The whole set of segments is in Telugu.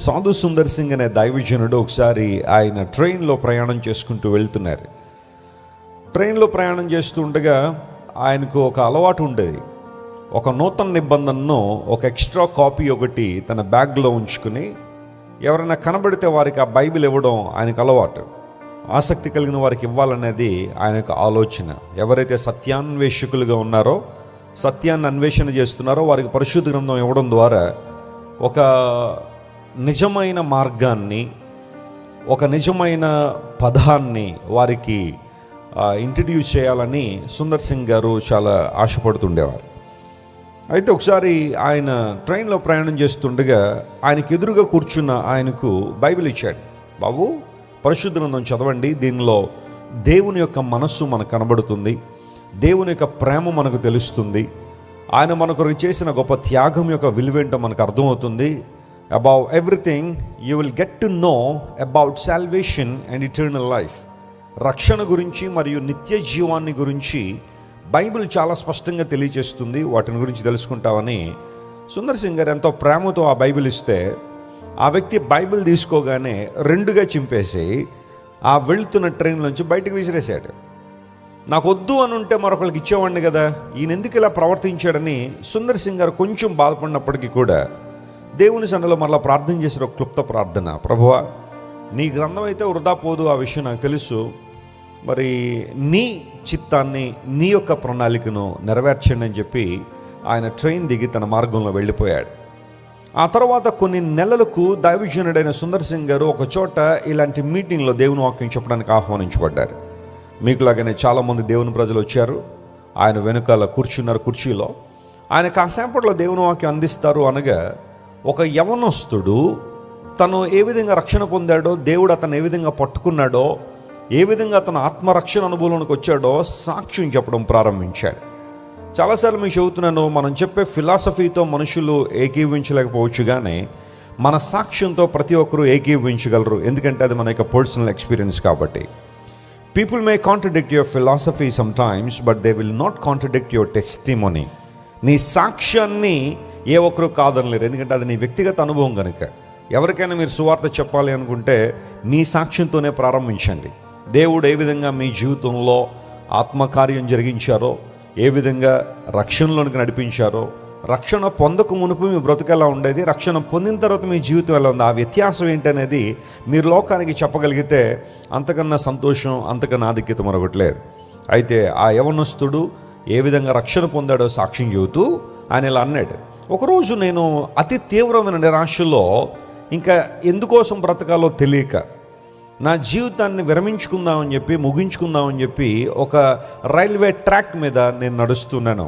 సాధు సుందర్ సింగ్ అనే దైవజనుడు ఒకసారి ఆయన ట్రైన్లో ప్రయాణం చేసుకుంటూ వెళ్తున్నారు ట్రైన్లో ప్రయాణం చేస్తూ ఉండగా ఆయనకు ఒక అలవాటు ఉండేది ఒక నూతన నిబంధనను ఒక ఎక్స్ట్రా కాపీ ఒకటి తన బ్యాగ్లో ఉంచుకుని ఎవరైనా కనబడితే వారికి ఆ బైబిల్ ఇవ్వడం ఆయనకు అలవాటు ఆసక్తి కలిగిన వారికి ఇవ్వాలనేది ఆయన యొక్క ఆలోచన ఎవరైతే సత్యాన్వేషకులుగా ఉన్నారో సత్యాన్ని అన్వేషణ చేస్తున్నారో వారికి పరిశుద్ధ గ్రంథం ఇవ్వడం ద్వారా ఒక నిజమైన మార్గాన్ని ఒక నిజమైన పదాన్ని వారికి ఇంట్రడ్యూస్ చేయాలని సుందర్ సింగ్ గారు చాలా ఆశపడుతుండేవారు అయితే ఒకసారి ఆయన ట్రైన్లో ప్రయాణం చేస్తుండగా ఆయనకు ఎదురుగా కూర్చున్న ఆయనకు బైబిల్ ఇచ్చాడు బాబు పరిశుద్ధ గ్రంథం చదవండి దీనిలో దేవుని యొక్క మనస్సు మనకు కనబడుతుంది దేవుని యొక్క ప్రేమ మనకు తెలుస్తుంది ఆయన మనకు చేసిన గొప్ప త్యాగం యొక్క విలువేంటో మనకు అర్థమవుతుంది about everything you will get to know about salvation and eternal life రక్షణ గురించి మరియు నిత్య జీవాన్ని గురించి బైబిల్ చాలా స్పష్టంగా తెలియజేస్తుంది వాటిని గురించి తెలుసుకుంటామని సుందర్ సింగ్ గారు ఎంతో ప్రేమతో ఆ బైబిల్ ఇస్తే ఆ వ్యక్తి బైబిల్ తీసుకోగానే రెండుగా చింపేసి ఆ వెళ్తున్న ట్రైన్ నుంచి బయటకు విసిరేశాడు నాకు వద్దు అని ఉంటే మరొకరికి ఇచ్చేవాడిని కదా ఈయన ఎందుకు ఇలా ప్రవర్తించాడని సుందర్ సింగ్ గారు కొంచెం బాధపడినప్పటికీ కూడా దేవుని సన్నలో మరలా ప్రార్థన చేసిన ఒక క్లుప్త ప్రార్థన ప్రభువా నీ గ్రంథం అయితే వృధా పోదు ఆ విషయం నాకు తెలుసు మరి నీ చిత్తాన్ని నీ యొక్క ప్రణాళికను నెరవేర్చండి అని చెప్పి ఆయన ట్రైన్ దిగి తన మార్గంలో వెళ్ళిపోయాడు ఆ తర్వాత కొన్ని నెలలకు దైవజనుడైన సుందర్ సింగ్ గారు ఒక చోట ఇలాంటి మీటింగ్లో దేవుని వాక్యం చెప్పడానికి ఆహ్వానించబడ్డారు మీకులాగానే చాలామంది దేవుని ప్రజలు వచ్చారు ఆయన వెనుకాల కూర్చున్నారు కుర్చీలో ఆయన కాసేపట్లో దేవుని వాక్యం అందిస్తారు అనగా ఒక యవనస్తుడు తను ఏ విధంగా రక్షణ పొందాడో దేవుడు అతను ఏ విధంగా పట్టుకున్నాడో ఏ విధంగా అతను ఆత్మరక్షణ అనుభవంలోకి వచ్చాడో సాక్ష్యం చెప్పడం ప్రారంభించాడు చాలాసార్లు మీకు చెబుతున్నాను మనం చెప్పే ఫిలాసఫీతో మనుషులు ఏకీభవించలేకపోవచ్చు కానీ మన సాక్ష్యంతో ప్రతి ఒక్కరూ ఏకీభవించగలరు ఎందుకంటే అది మన యొక్క పర్సనల్ ఎక్స్పీరియన్స్ కాబట్టి people may contradict your philosophy sometimes but they will not contradict your testimony నీ సాక్ష్యాన్ని ఏ ఒక్కరు కాదనలేరు ఎందుకంటే అది నీ వ్యక్తిగత అనుభవం కనుక ఎవరికైనా మీరు సువార్త చెప్పాలి అనుకుంటే మీ సాక్ష్యంతోనే ప్రారంభించండి దేవుడు ఏ విధంగా మీ జీవితంలో ఆత్మకార్యం జరిగించారో ఏ విధంగా రక్షణలోనికి నడిపించారో రక్షణ పొందక మునుపు మీ బ్రతుకు ఎలా ఉండేది రక్షణ పొందిన తర్వాత మీ జీవితం ఎలా ఉంది ఆ వ్యత్యాసం ఏంటనేది మీరు లోకానికి చెప్పగలిగితే అంతకన్నా సంతోషం అంతకన్నా ఆధిక్యత మరొకటి లేదు అయితే ఆ యవనస్తుడు ఏ విధంగా రక్షణ పొందాడో సాక్ష్యం చెబుతూ ఆయన ఇలా అన్నాడు ఒకరోజు నేను అతి తీవ్రమైన నిరాశలో ఇంకా ఎందుకోసం బ్రతకాలో తెలియక నా జీవితాన్ని విరమించుకుందామని చెప్పి ముగించుకుందామని చెప్పి ఒక రైల్వే ట్రాక్ మీద నేను నడుస్తున్నాను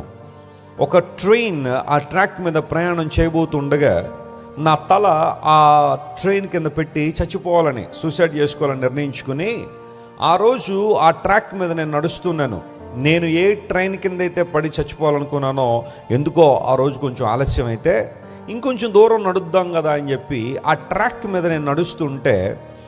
ఒక ట్రైన్ ఆ ట్రాక్ మీద ప్రయాణం చేయబోతుండగా నా తల ఆ ట్రైన్ కింద పెట్టి చచ్చిపోవాలని సూసైడ్ చేసుకోవాలని నిర్ణయించుకుని ఆ రోజు ఆ ట్రాక్ మీద నేను నడుస్తున్నాను నేను ఏ ట్రైన్ కింద అయితే పడి చచ్చిపోవాలనుకున్నానో ఎందుకో ఆ రోజు కొంచెం ఆలస్యం అయితే ఇంకొంచెం దూరం నడుద్దాం కదా అని చెప్పి ఆ ట్రాక్ మీద నేను నడుస్తుంటే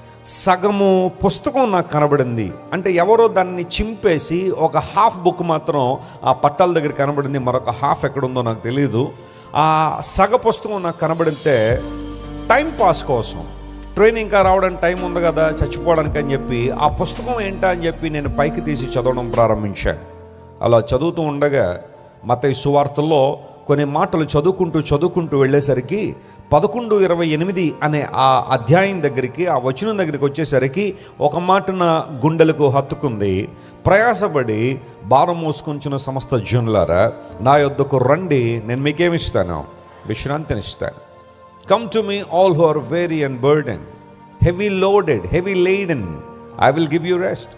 సగము పుస్తకం నాకు కనబడింది అంటే ఎవరో దాన్ని చింపేసి ఒక హాఫ్ బుక్ మాత్రం ఆ పట్టాల దగ్గర కనబడింది మరొక హాఫ్ ఎక్కడుందో నాకు తెలియదు ఆ సగ పుస్తకం నాకు కనబడితే టైం పాస్ కోసం ట్రైన్ ఇంకా రావడానికి టైం ఉంది కదా చచ్చిపోవడానికి అని చెప్పి ఆ పుస్తకం ఏంటా అని చెప్పి నేను పైకి తీసి చదవడం ప్రారంభించాను అలా చదువుతూ ఉండగా మత సువార్తల్లో కొన్ని మాటలు చదువుకుంటూ చదువుకుంటూ వెళ్ళేసరికి పదకొండు ఇరవై ఎనిమిది అనే ఆ అధ్యాయం దగ్గరికి ఆ వచనం దగ్గరికి వచ్చేసరికి ఒక మాట నా గుండెలకు హత్తుకుంది ప్రయాసపడి భారం మోసుకొంచిన సమస్త జనులారా నా యొద్దకు రండి నేను మీకేమిస్తాను విశ్రాంతినిస్తాను come to me all who are weary and burden heavy loaded heavy laden I will give you rest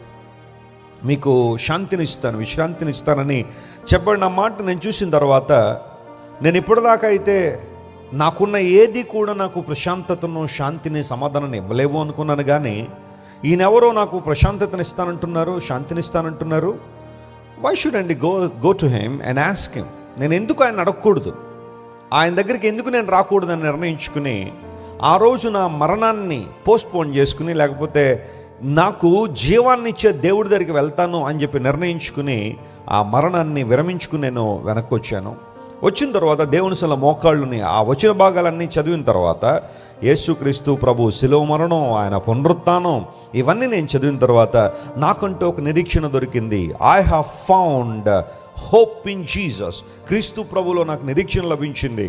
మీకు శాంతిని ఇస్తాను విశ్రాంతిని ఇస్తానని చెప్పండి ఆ మాట నేను చూసిన తర్వాత నేను ఇప్పటిదాకా అయితే నాకున్న ఏది కూడా నాకు ప్రశాంతతను శాంతిని సమాధానాన్ని ఇవ్వలేవు అనుకున్నాను కానీ ఈయనెవరో నాకు ప్రశాంతతను ఇస్తానంటున్నారు శాంతిని ఇస్తానంటున్నారు వై షుడ్ అండి go go to him and ask him నేను ఎందుకు ఆయన అడగకూడదు ఆయన దగ్గరికి ఎందుకు నేను రాకూడదని నిర్ణయించుకుని ఆ రోజు నా మరణాన్ని పోస్ట్పోన్ చేసుకుని లేకపోతే నాకు జీవాన్ని ఇచ్చే దేవుడి దగ్గరికి వెళ్తాను అని చెప్పి నిర్ణయించుకుని ఆ మరణాన్ని విరమించుకుని నేను వెనక్కి వచ్చాను వచ్చిన తర్వాత దేవుని సల మోకాళ్ళుని ఆ వచ్చిన భాగాలన్నీ చదివిన తర్వాత యేసుక్రీస్తు ప్రభు శిలువ మరణం ఆయన పునరుత్థానం ఇవన్నీ నేను చదివిన తర్వాత నాకంటూ ఒక నిరీక్షణ దొరికింది I have found hope in Jesus క్రీస్తు ప్రభులో నాకు నిరీక్షణ లభించింది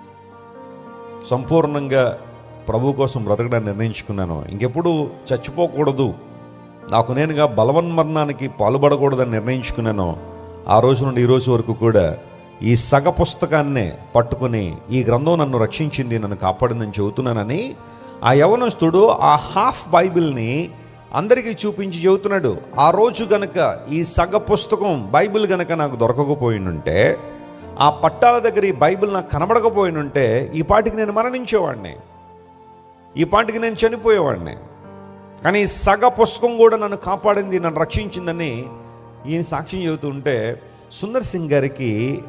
సంపూర్ణంగా ప్రభు కోసం బ్రతకడానికి నిర్ణయించుకున్నాను ఇంకెప్పుడు చచ్చిపోకూడదు నాకు నేనుగా బలవన్మరణానికి పాల్పడకూడదని నిర్ణయించుకున్నాను ఆ రోజు నుండి ఈ రోజు వరకు కూడా ఈ సగ పుస్తకాన్నే పట్టుకుని ఈ గ్రంథం నన్ను రక్షించింది నన్ను కాపాడిందని చెబుతున్నానని ఆ యవనస్తుడు ఆ హాఫ్ బైబిల్ని అందరికీ చూపించి చెబుతున్నాడు ఆ రోజు గనక ఈ సగ పుస్తకం బైబిల్ గనక నాకు దొరకకపోయినుంటే ఆ పట్టాల దగ్గర ఈ బైబిల్ నాకు కనబడకపోయినుంటే ఈ పాటికి నేను మరణించేవాడిని ఈ పాటికి నేను చనిపోయేవాడిని కానీ ఈ సగ పుస్తకం కూడా నన్ను కాపాడింది నన్ను రక్షించిందని ఈయన సాక్ష్యం చెబుతుంటే సుందర్ సింగ్ గారికి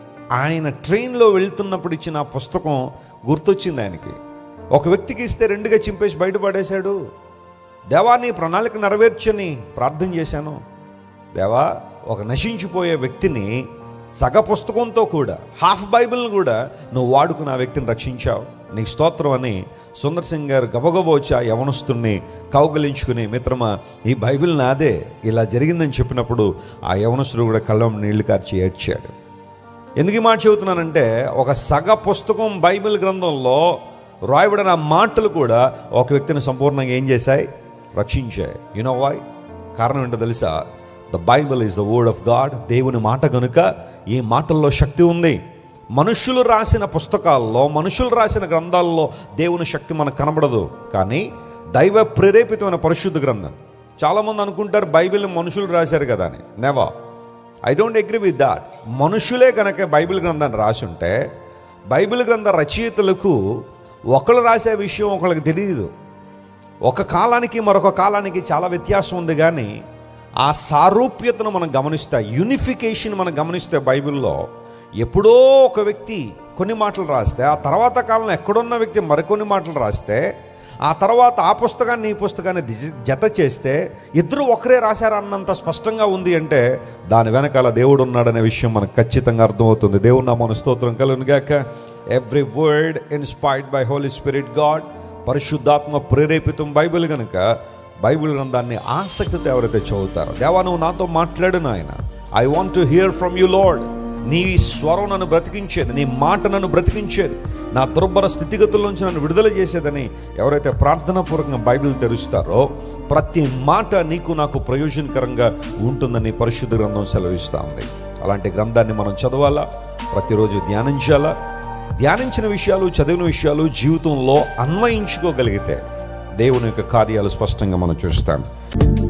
ఆయన ట్రైన్లో వెళ్తున్నప్పుడు ఇచ్చిన ఆ పుస్తకం గుర్తొచ్చింది ఆయనకి ఒక వ్యక్తికి ఇస్తే రెండుగా చింపేసి బయటపడేశాడు దేవా నీ ప్రణాళిక నెరవేర్చని ప్రార్థన చేశాను దేవా ఒక నశించిపోయే వ్యక్తిని సగ పుస్తకంతో కూడా హాఫ్ బైబిల్ని కూడా నువ్వు వాడుకుని ఆ వ్యక్తిని రక్షించావు నీకు స్తోత్రం అని సుందర్ సింగ్ గారు గబగబా వచ్చి ఆ యవనస్తుని కౌగలించుకుని మిత్రమా ఈ బైబిల్ నాదే ఇలా జరిగిందని చెప్పినప్పుడు ఆ యవనస్తుడు కూడా కళ్ళం నీళ్లు కార్చి ఏడ్చాడు ఎందుకు ఈ మాట చెబుతున్నానంటే ఒక సగ పుస్తకం బైబిల్ గ్రంథంలో రాయబడిన ఆ మాటలు కూడా ఒక వ్యక్తిని సంపూర్ణంగా ఏం చేశాయి రక్షించాయి యునో వాయ్ కారణం ఏంటో తెలుసా the Bible is the word of God దేవుని మాట కనుక ఈ మాటల్లో శక్తి ఉంది మనుషులు రాసిన పుస్తకాల్లో మనుషులు రాసిన గ్రంథాల్లో దేవుని శక్తి మనకు కనబడదు కానీ దైవ ప్రేరేపితమైన పరిశుద్ధ గ్రంథం చాలామంది అనుకుంటారు బైబిల్ మనుషులు రాశారు కదా అని never I don't agree with that మనుషులే కనుక బైబిల్ గ్రంథాన్ని రాసి ఉంటే బైబిల్ గ్రంథ రచయితలకు ఒకళ్ళు రాసే విషయం ఒకళ్ళకి తెలియదు ఒక కాలానికి మరొక కాలానికి చాలా వ్యత్యాసం ఉంది కానీ ఆ సారూప్యతను మనం గమనిస్తే యూనిఫికేషన్ మనం గమనిస్తే బైబిల్లో ఎప్పుడో ఒక వ్యక్తి కొన్ని మాటలు రాస్తే ఆ తర్వాత కాలంలో ఎక్కడున్న వ్యక్తి మరికొన్ని మాటలు రాస్తే ఆ తర్వాత ఆ పుస్తకాన్ని ఈ పుస్తకాన్ని దిజ- జత చేస్తే ఇద్దరు ఒకరే రాశారన్నంత స్పష్టంగా ఉంది అంటే దాని వెనకాల దేవుడు ఉన్నాడనే విషయం మనకు ఖచ్చితంగా అర్థమవుతుంది దేవుడు నా మన స్తోత్రం కలుగునుగాక every word inspired by Holy Spirit God పరిశుద్ధాత్మ ప్రేరేపితం బైబిల్ కనుక బైబిల్ గ్రంథాన్ని ఆసక్తితో ఎవరైతే చదువుతారో దేవా నువ్వు నాతో మాట్లాడు నాయన I want to hear from you Lord నీ స్వరం నన్ను బ్రతికించేది నీ మాట నన్ను బ్రతికించేది నా దుర్భర స్థితిగతుల నుంచి నన్ను విడుదల చేసేదని ఎవరైతే ప్రార్థనాపూర్వకంగా బైబిల్ తెరుస్తారో ప్రతి మాట నీకు నాకు ప్రయోజనకరంగా ఉంటుందని పరిశుద్ధ గ్రంథం సెలవిస్తూ ఉంది అలాంటి గ్రంథాన్ని మనం చదవాలా ప్రతిరోజు ధ్యానించాలా ధ్యానించిన విషయాలు చదివిన విషయాలు జీవితంలో అన్వయించుకోగలిగితే దేవుని యొక్క కార్యాలు స్పష్టంగా మనం చూస్తాం